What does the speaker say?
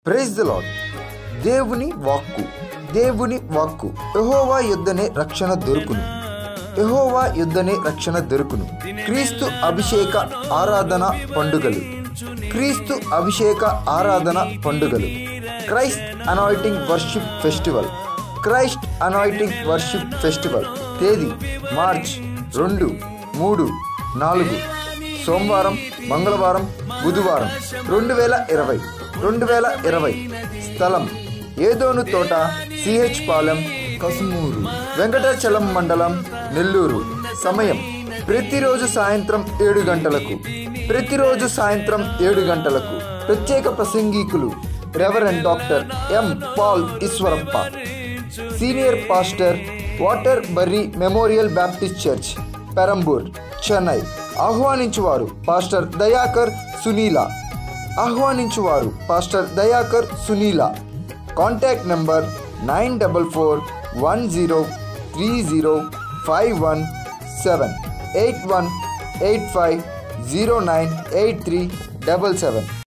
praise the lord దేవుని వాక్కు దేవుని వాక్కు యహోవా యుద్ధనే రక్షణ దొరుకును యహోవా యుద్ధనే రక్షణ దొరుకును క్రీస్తు అభిషేక ఆరాధన పండుగలు క్రీస్తు అభిషేక ఆరాధన పండుగలు Christ anointing worship festival Christ anointing worship festival తేదీ మార్చ్ రెండు మూడు నాలుగు సోమవారం మంగళవారం బుధవారం రెండు వేల ఇరవై రెండు వేల ఇరవై స్థలం ఏదోను తోట సిహెచ్ పాలెం కసుమూరు వెంకటాచలం మండలం నెల్లూరు సమయం ప్రతిరోజు సాయంత్రం ఏడు గంటలకు ప్రతిరోజు సాయంత్రం ఏడు గంటలకు ప్రత్యేక ప్రసంగికులు reverend doctor M Paul Eswarappa senior pastor Waterbury memorial baptist church Perambur Chennai ఆహ్వానించువారు పాస్టర్ దయాకర్ సునీల ఆహ్వానించువారు pastor Dayakar Sunila contact number nine double four one zero three zero five one seven eight one eight five zero nine eight three double seven